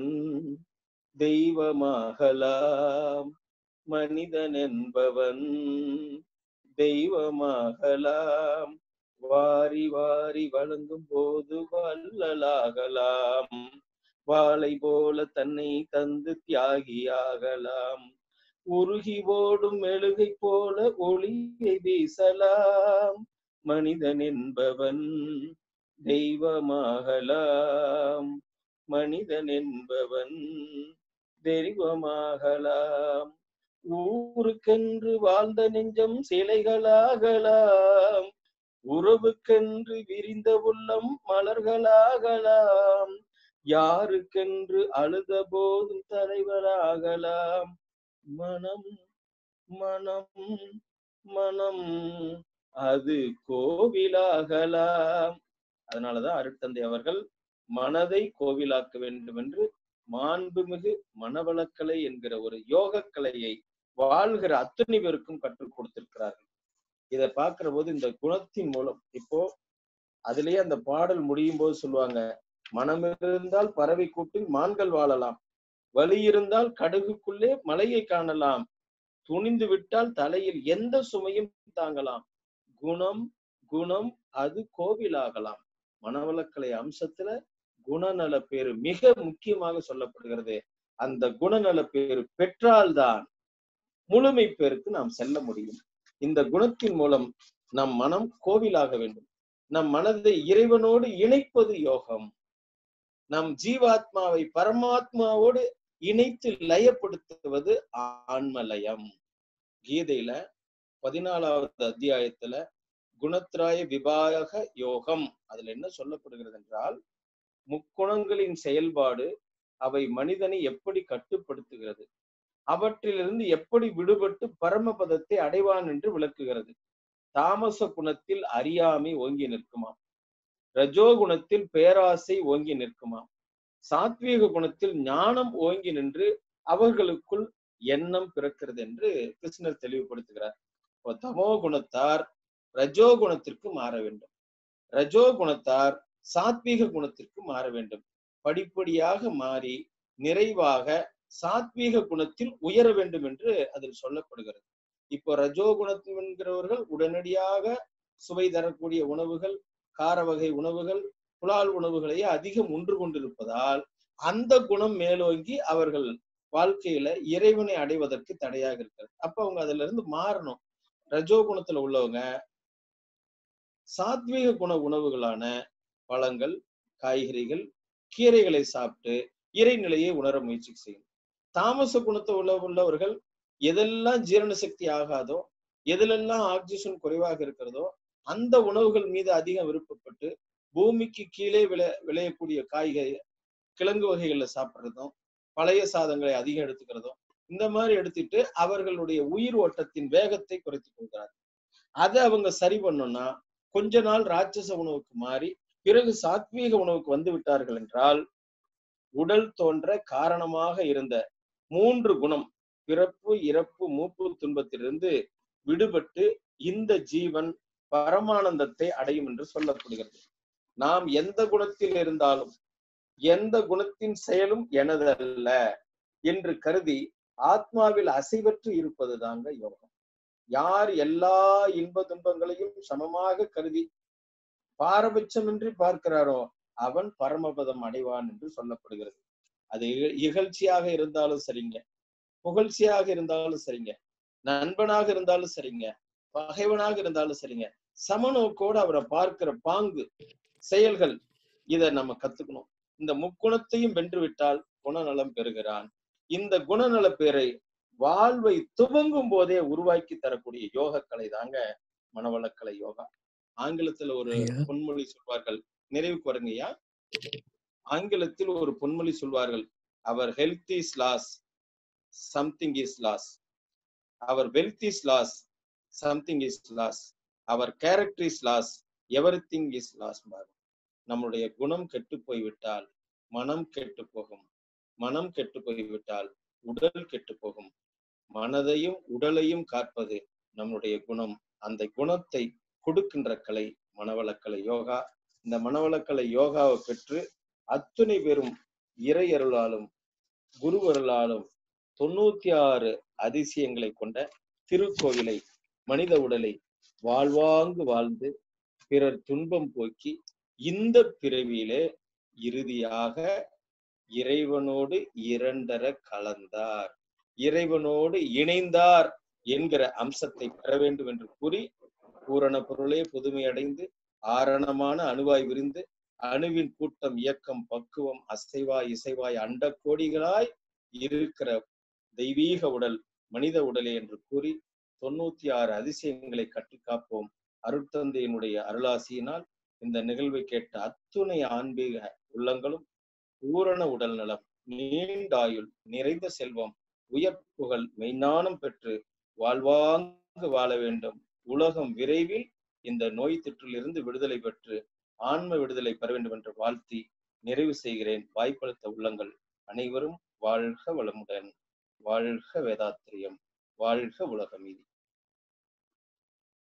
தெய்வமாகலாம் மனிதன் என்பவன் தெய்வமாகலாம் வாரி வாரி வழங்கும் போது வள்ளலாகலாம் வாளை போல தன்னை தந்து தியாகியாகலாம் உருகி ஓடும் மெழுகை போல ஒளியை வீசலாம் மனிதன் என்பவன் தெய்வமாகலாம் மனிதன் என்பவன் தெய்வமாகலாம் ஊருக்கென்று வாழ்ந்த நெஞ்சம் சிலைகளாகலாம் உறவுக்கென்று விரிந்த உள்ளம் மலர்களாகலாம் யாருக்கென்று அழுத போதும் தலைவராகலாம் மனம் மனம் மனம் அது கோவிலாகலாம் அதனாலதான் அருட்தந்தை அவர்கள் மனதை கோவிலாக்க வேண்டும் என்று மாண்புமிகு மனவளக்கலை என்கிற ஒரு யோக கலையை வாழ்கிற அத்தனை பேருக்கும் கற்றுக் கொடுத்திருக்கிறார்கள் இதை பார்க்கிற போது இந்த குணத்தின் மூலம் இப்போ அதுலயே அந்த பாடல் முடியும் போது சொல்லுவாங்க மனம் இருந்தால் பறவை கூட்டில் மான்கள் வாழலாம் வலி இருந்தால் கடுகுக்குள்ளே மலையை காணலாம் துணிந்து விட்டால் தலையில் எந்த சுமையும் தாங்கலாம் குணம் குணம் அது கோவிலாகலாம் மனவளக்கலை அம்சத்துல குணநல பேரு மிக முக்கியமாக சொல்லப்படுகிறது அந்த குணநல பேரு பெற்றால்தான் முழுமை பேருக்கு நாம் செல்ல முடியும் இந்த குணத்தின் மூலம் நம் மனம் கோவிலாக வேண்டும் நம் மனதை இறைவனோடு இணைப்பது யோகம் நம் ஜீவாத்மாவை பரமாத்மாவோடு இணைத்து லயப்படுத்துவது ஆன்மலயம் கீதையில பதினாலாவது அத்தியாயத்துல குணத்ராய விபாக யோகம் அதுல என்ன சொல்லப்படுகிறது என்றால் முக்குணங்களின் செயல்பாடு அவை மனிதனை எப்படி கட்டுப்படுத்துகிறது அவற்றிலிருந்து எப்படி விடுபட்டு பரமபதத்தை அடைவான் என்று விளக்குகிறது தாமச குணத்தில் அறியாமை ஓங்கி நிற்குமாம் ரஜோ குணத்தில் பேராசை ஓங்கி நிற்குமாம் சாத்வீக குணத்தில் ஞானம் ஓங்கி நின்று அவர்களுக்குள் எண்ணம் பிறக்கிறது என்று கிருஷ்ணர் தெளிவுபடுத்துகிறார் இப்போ தமோ குணத்தார் ரஜோ குணத்திற்கு மாற வேண்டும் ரஜோ குணத்தார் சாத்வீக குணத்திற்கு மாற வேண்டும் படிப்படியாக மாறி நிறைவாக சாத்வீக குணத்தில் உயர வேண்டும் என்று அதில் சொல்லப்படுகிறது இப்போ ரஜோ குணத்தில் என்கிறவர்கள் உடனடியாக சுவை தரக்கூடிய உணவுகள் கார வகை உணவுகள் புலால் உணவுகளையே அதிகம் உண்டு கொண்டிருப்பதால் அந்த குணம் மேலோங்கி அவர்கள் வாழ்க்கையில இறைவனை அடைவதற்கு தடையாக இருக்கிறது அப்ப அவங்க அதுல இருந்து மாறணும் ரஜோ குணத்துல உள்ளவங்க சாத்வீக குண உணவுகளான பழங்கள் காய்கறிகள் கீரைகளை சாப்பிட்டு இறைநிலையை உணர முயற்சி செய்யும் தாமச குணத்தை உள்ள உள்ளவர்கள் எதெல்லாம் ஜீரண சக்தி ஆகாதோ எதிலெல்லாம் ஆக்சிஜன் குறைவாக இருக்கிறதோ அந்த உணவுகள் மீது அதிகம் விருப்பப்பட்டு பூமிக்கு கீழே விளை விளையக்கூடிய காய்கறி கிழங்கு வகைகளை சாப்பிடுறதும் பழைய சாதங்களை அதிகம் எடுத்துக்கிறதும் இந்த மாதிரி எடுத்துட்டு அவர்களுடைய உயிர் ஓட்டத்தின் வேகத்தை குறைத்துக் கொள்கிறார் அதை அவங்க சரி பண்ணணும்னா கொஞ்ச நாள் ராட்சச உணவுக்கு மாறி பிறகு சாத்வீக உணவுக்கு வந்து விட்டார்கள் என்றால் உடல் தோன்ற காரணமாக இருந்த மூன்று குணம் பிறப்பு இறப்பு மூப்பு துன்பத்திலிருந்து விடுபட்டு இந்த ஜீவன் பரமானந்தத்தை அடையும் என்று சொல்லப்படுகிறது நாம் எந்த குணத்தில் இருந்தாலும் எந்த குணத்தின் செயலும் எனதல்ல என்று கருதி ஆத்மாவில் அசைவற்று இருப்பது தாங்க யோகம் யார் எல்லா இன்ப துன்பங்களையும் சமமாக கருதி பாரபட்சமின்றி பார்க்கிறாரோ அவன் பரமபதம் அடைவான் என்று சொல்லப்படுகிறது அது இக- இகழ்ச்சியாக இருந்தாலும் சரிங்க புகழ்ச்சியாக இருந்தாலும் சரிங்க நண்பனாக இருந்தாலும் சரிங்க பகைவனாக இருந்தாலும் சரிங்க சமநோக்கோடு அவரை பார்க்கிற பாங்கு செயல்கள் இத நம்ம கத்துக்கணும் இந்த முக்குணத்தையும் வென்று விட்டால் குணநலம் பெறுகிறான் இந்த குணநல பேரை வாழ்வை துவங்கும் போதே உருவாக்கி தரக்கூடிய யோக கலை தாங்க மனவளக்கலை யோகா ஆங்கிலத்துல ஒரு ஐயா. பொன்மொழி சொல்வார்கள் நிறைவுக்கு வருங்கய்யா ஆங்கிலத்தில் ஒரு பொன்மொழி சொல்வார்கள் our health is loss something is loss our wealth is loss something is loss our character is loss everything is loss நம்முடைய குணம் கெட்டு போய்விட்டால் மனம் கெட்டு போகும் மனம் கெட்டு போய்விட்டால் உடல் கெட்டு போகும் மனதையும் உடலையும் காப்பது நம்முடைய குணம் அந்த குணத்தை கொடுக்கின்ற கலை மனவளக்கலை யோகா இந்த மனவளக்கலை யோகாவை பெற்று அத்துணை பேரும் இறை அருளாலும் குரு அருளாலும் தொண்ணூத்தி ஆறு அதிசயங்களை கொண்ட திருக்கோவிலை மனித உடலை வாழ்வாங்கு வாழ்ந்து பிறர் துன்பம் போக்கி இந்த பிறவியிலே இறுதியாக இறைவனோடு இரண்டர கலந்தார் இறைவனோடு இணைந்தார் என்கிற அம்சத்தை பெற வேண்டும் என்று கூறி பூரண பொருளே புதுமையடைந்து ஆரணமான அணுவாய் விரிந்து அணுவின் கூட்டம் இயக்கம் பக்குவம் அசைவாய் இசைவாய் அண்ட கோடிகளாய் இருக்கிற தெய்வீக உடல் மனித உடலே என்று கூறி தொண்ணூத்தி ஆறு அதிசயங்களை கட்டிக்காப்போம் அருட்தந்தையினுடைய அருளாசியினால் இந்த நிகழ்வை கேட்ட அத்துணை ஆன்மீக உள்ளங்களும் பூரண உடல் நலம் நீண்டாயுள் நிறைந்த செல்வம் உயர்ப்புகள் மெய்ஞானம் பெற்று வாழ்வாங்கு வாழ வேண்டும் உலகம் விரைவில் இந்த நோய் தொற்றிலிருந்து விடுதலை பெற்று ஆன்ம விடுதலை பெற வேண்டும் என்று வாழ்த்தி நிறைவு செய்கிறேன் வாய்ப்பளித்த உள்ளங்கள் அனைவரும் வாழ்க வளமுடன் வாழ்க வேதாத்திரியம் வாழ்க உலகமீதி